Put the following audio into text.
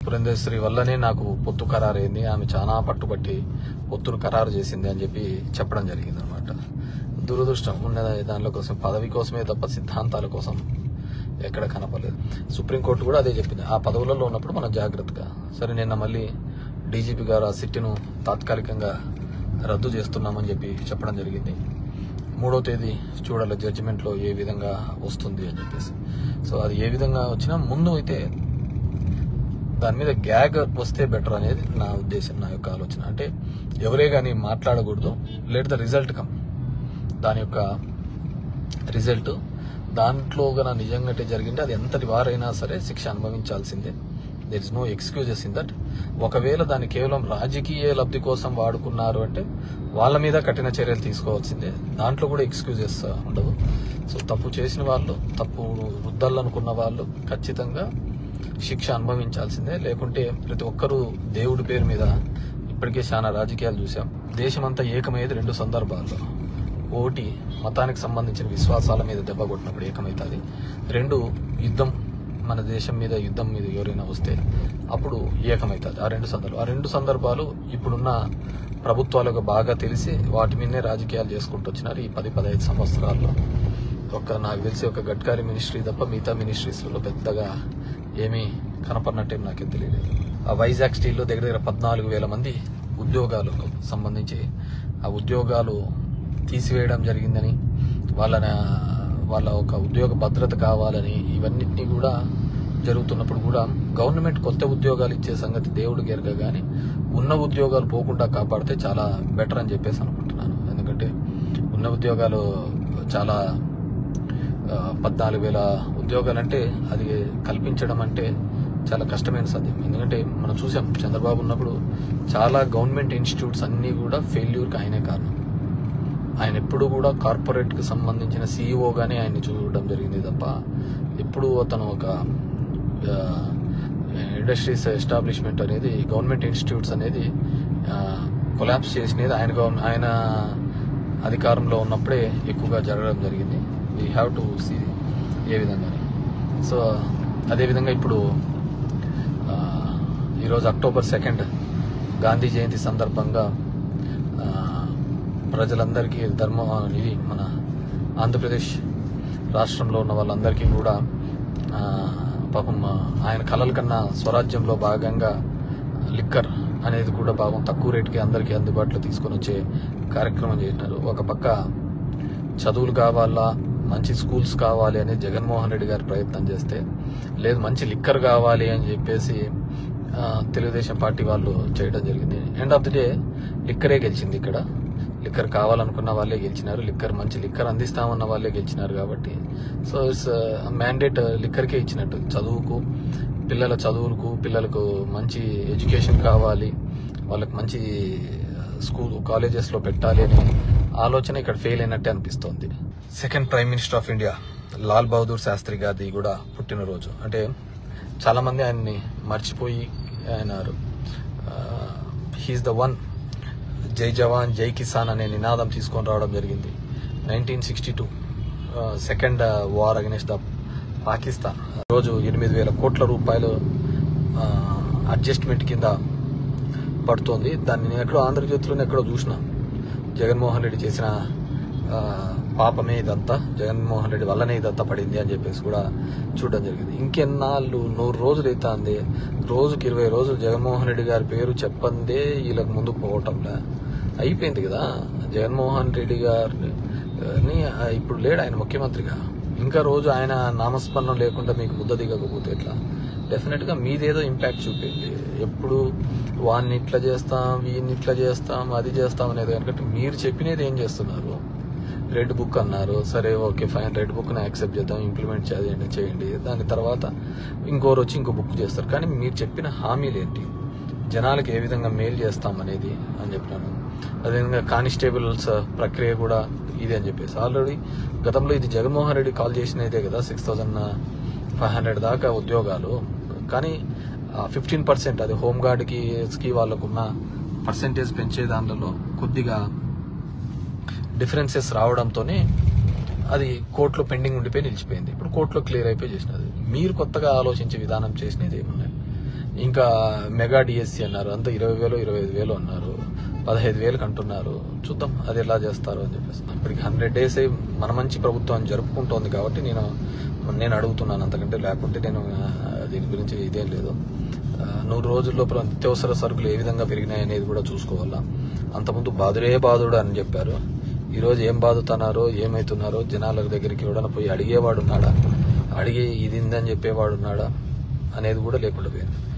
పురంధేశ్వరి వల్లనే నాకు పొత్తు ఖరారైంది ఆమె చాలా పట్టుబట్టి పొత్తును ఖరారు చేసింది అని చెప్పి చెప్పడం జరిగింది అనమాట దురదృష్టం ఉన్న దానిలో కోసం పదవి కోసమే తప్ప సిద్ధాంతాల కోసం ఎక్కడ కనపడలేదు సుప్రీంకోర్టు కూడా అదే చెప్పింది ఆ పదవులలో ఉన్నప్పుడు మనం జాగ్రత్తగా సరే నిన్న మళ్ళీ డీజీపీ గారు ఆ సిట్టిను తాత్కాలికంగా రద్దు చేస్తున్నామని చెప్పి చెప్పడం జరిగింది మూడో తేదీ చూడాలి జడ్జిమెంట్లో ఏ విధంగా వస్తుంది అని చెప్పేసి సో అది ఏ విధంగా వచ్చినా ముందు అయితే దాని మీద గ్యాగ్ వస్తే బెటర్ అనేది నా ఉద్దేశం నా యొక్క ఆలోచన అంటే ఎవరే కానీ మాట్లాడకూడదు లెట్ ద రిజల్ట్ కమ్ దాని యొక్క రిజల్ట్ దాంట్లో గన నిజంగా జరిగింటే అది ఎంతటి వారైనా సరే శిక్ష అనుభవించాల్సిందే there is no excuses in that ఒకవేళ దాన్ని కేవలం రాజకీయ లబ్ధి కోసం వాడుకున్నారు అంటే వాళ్ళ మీద కఠిన చర్యలు తీసుకోవాల్సిందే దాంట్లో కూడా ఎక్స్క్యూజెస్ ఉండవు సో తప్పు చేసిన వాళ్ళు తప్పు రుద్దాలనుకున్న వాళ్ళు ఖచ్చితంగా శిక్ష అనుభవించాల్సిందే లేకుంటే ప్రతి ఒక్కరూ దేవుడి పేరు మీద ఇప్పటికే చాలా రాజకీయాలు చూసాం దేశమంతా ఏకమయ్యేది రెండు సందర్భాల్లో ఒకటి మతానికి సంబంధించిన విశ్వాసాల మీద దెబ్బ కొట్టినప్పుడు ఏకమవుతుంది రెండు యుద్ధం మన దేశం మీద యుద్ధం మీద ఎవరైనా వస్తే అప్పుడు ఏకమవుతుంది ఆ రెండు సందర్భాలు ఆ రెండు సందర్భాలు ఇప్పుడున్న ప్రభుత్వాలకు బాగా తెలిసి వాటి మీదనే రాజకీయాలు చేసుకుంటూ వచ్చినారు ఈ పది పదహైదు సంవత్సరాల్లో ఒక నాకు తెలిసి ఒక గడ్కారీ మినిస్ట్రీ తప్ప మిగతా మినిస్ట్రీస్లో పెద్దగా ఏమీ కనపడినట్టే నాకేం తెలియదు ఆ వైజాగ్ స్టీల్లో దగ్గర దగ్గర పద్నాలుగు వేల మంది ఉద్యోగాలకు సంబంధించి ఆ ఉద్యోగాలు తీసివేయడం జరిగిందని వాళ్ళ వాళ్ళ ఒక ఉద్యోగ భద్రత కావాలని ఇవన్నిటినీ కూడా జరుగుతున్నప్పుడు కూడా గవర్నమెంట్ కొత్త ఉద్యోగాలు ఇచ్చే సంగతి దేవుడు గెరక కానీ ఉన్న ఉద్యోగాలు పోకుండా కాపాడితే చాలా బెటర్ అని చెప్పేసి అనుకుంటున్నాను ఎందుకంటే ఉన్న ఉద్యోగాలు చాలా ఆ, పద్నాలుగు వేల ఉద్యోగాలు అంటే అది కల్పించడం అంటే చాలా కష్టమైన సాధ్యం ఎందుకంటే మనం చూసాం చంద్రబాబు ఉన్నప్పుడు చాలా గవర్నమెంట్ ఇన్స్టిట్యూట్స్ అన్నీ కూడా ఫెయిల్యూర్కి ఆయనే కారణం ఆయన ఎప్పుడు కూడా కార్పొరేట్కి సంబంధించిన సీఈఓగానే ఆయన్ని చూడడం జరిగింది తప్ప ఎప్పుడు అతను ఒక ఇండస్ట్రీస్ ఎస్టాబ్లిష్మెంట్ అనేది గవర్నమెంట్ ఇన్స్టిట్యూట్స్ అనేది కొలాప్స్ చేసినది ఆయన గవర్న ఆయన అధికారంలో ఉన్నప్పుడే ఎక్కువగా జరగడం జరిగింది వీ హ్యావ్ టు సీ ఏ విధంగా సో అదేవిధంగా ఇప్పుడు ఆ, ఈరోజు అక్టోబర్ సెకండ్ గాంధీ జయంతి సందర్భంగా ఆ, ప్రజలందరికీ ధర్మ ఇది మన ఆంధ్రప్రదేశ్ రాష్ట్రంలో ఉన్న వాళ్ళందరికీ కూడా ఆ, పాపం ఆ, ఆయన కలల కన్నా స్వరాజ్యంలో భాగంగా లిక్కర్ అనేది కూడా పాపం తక్కువ రేటుకి అందరికీ అందుబాటులో తీసుకొని వచ్చే కార్యక్రమం చేసినారు ఒక పక్క చదువులు కావాలా మంచి స్కూల్స్ కావాలి అని జగన్మోహన్ రెడ్డి గారు ప్రయత్నం చేస్తే లేదు మంచి లిక్కర్ కావాలి అని చెప్పేసి ఆ, తెలుగుదేశం పార్టీ వాళ్ళు చేయడం జరిగింది ఎండ్ ఆఫ్ ది డే లిక్కరే గెలిచింది ఇక్కడ లిక్కర్ కావాలనుకున్న వాళ్ళే గెలిచినారు లిక్కర్ మంచి లిక్కర్ అందిస్తామన్న వాళ్ళే గెలిచినారు కాబట్టి సో ఇట్స్ మ్యాండేట్ లిక్కర్కే ఇచ్చినట్టు చదువుకు పిల్లల చదువులకు పిల్లలకు మంచి ఎడ్యుకేషన్ కావాలి వాళ్ళకి మంచి స్కూల్ కాలేజెస్లో పెట్టాలి అనే ఆలోచన ఇక్కడ ఫెయిల్ అయినట్టే అనిపిస్తోంది second prime minister of India Lal Bahadur Shastri గారిది కూడా పుట్టినరోజు అంటే చాలా మంది ఆయన్ని మర్చిపోయి ఆయన హీఈస్ ద వన్ జై జవాన్ జై కిసాన్ అనే నినాదం తీసుకొని రావడం జరిగింది nineteen sixty two second war against the Pakistan రోజు ఎనిమిది వేల కోట్ల రూపాయలు అడ్జస్ట్మెంట్ కింద పడుతోంది దాన్ని నేను ఎక్కడో ఆంధ్రజ్యోతిలోనే ఎక్కడో చూసిన జగన్మోహన్ రెడ్డి చేసిన ఆ, పాపమే ఇదంతా జగన్మోహన్ రెడ్డి వల్లనే ఇదంతా పడింది అని చెప్పేసి కూడా చూడడం జరిగింది ఇంకెన్నాళ్ళు నూరు రోజులు అవుతుంది రోజుకి ఇరవై రోజులు జగన్మోహన్ రెడ్డి గారి పేరు చెప్పందే వీళ్ళకి ముందుకు పోవటంలే అయిపోయింది కదా జగన్మోహన్ రెడ్డి గారిని ఆ, ఇప్పుడు లేడు ఆయన ముఖ్యమంత్రిగా ఇంకా రోజు ఆయన నామస్మరణ లేకుండా మీకు ముద్ద దిగకపోతే ఎట్లా డెఫినెట్ గా మీదేదో ఇంపాక్ట్ చూపింది ఎప్పుడు వాడిని ఇట్లా చేస్తాం వీడిని ఇట్లా చేస్తాం అది చేస్తాం అనేది ఎందుకంటే మీరు చెప్పినది ఏం చేస్తున్నారు రెడ్ బుక్ అన్నారు సరే ఓకే ఫైన్ రెడ్ బుక్ ని యాక్సెప్ట్ చేద్దాం ఇంప్లిమెంట్ చేయండి చేయండి దాని తర్వాత ఇంకోరు వచ్చి ఇంకో బుక్ చేస్తారు కానీ మీరు చెప్పిన హామీలు ఏంటి జనాలకు ఏ విధంగా మేలు చేస్తాం అనేది అని చెప్పినాను అదేవిధంగా కానిస్టేబుల్స్ ప్రక్రియ కూడా ఇది అని చెప్పేసి ఆల్రెడీ గతంలో ఇది జగన్మోహన్ రెడ్డి కాల్ చేసినదే కదా సిక్స్ థౌజండ్ ఫైవ్ హండ్రెడ్ దాకా ఉద్యోగాలు కానీ ఫిఫ్టీన్ పర్సెంట్ అది హోమ్ గార్డ్కి కి వాళ్ళకున్న పర్సెంటేజ్ పెంచే దానిలో కొద్దిగా డిఫరెన్సెస్ రావడంతోనే అది కోర్టులో పెండింగ్ ఉండిపోయి నిలిచిపోయింది ఇప్పుడు కోర్టులో క్లియర్ అయిపోయి చేసినది మీరు కొత్తగా ఆలోచించే విధానం చేసినది ఏమున్నాయి ఇంకా మెగా డిఎస్సి అన్నారు అంతా ఇరవై వేలు ఇరవై ఐదు వేలు అన్నారు పదహైదు వేలకు అంటున్నారు చూద్దాం అది ఎలా చేస్తారు అని చెప్పేసి ఇప్పటికి హండ్రెడ్ డేస్ అయి మన మంచి ప్రభుత్వం జరుపుకుంటోంది కాబట్టి నేను నేను అడుగుతున్నాను అంతకంటే లేకుంటే నేను ఆ, దీని గురించి ఇదేం లేదు ఆ, నూరు రోజుల్లో ప్ర- నిత్యావసర సరుకులు ఏ విధంగా పెరిగినాయి అనేది కూడా చూసుకోవాలా అంతకుముందు బాధుడే బాధుడు అని చెప్పారు ఈ రోజు ఏం బాధుతున్నారో ఏమైతున్నారో జనాల దగ్గరికి ఎవడన్నా పోయి అడిగేవాడు ఉన్నాడా అడిగి ఇది ఇందని చెప్పేవాడు ఉన్నాడా అనేది కూడా లేకుండా పోయింది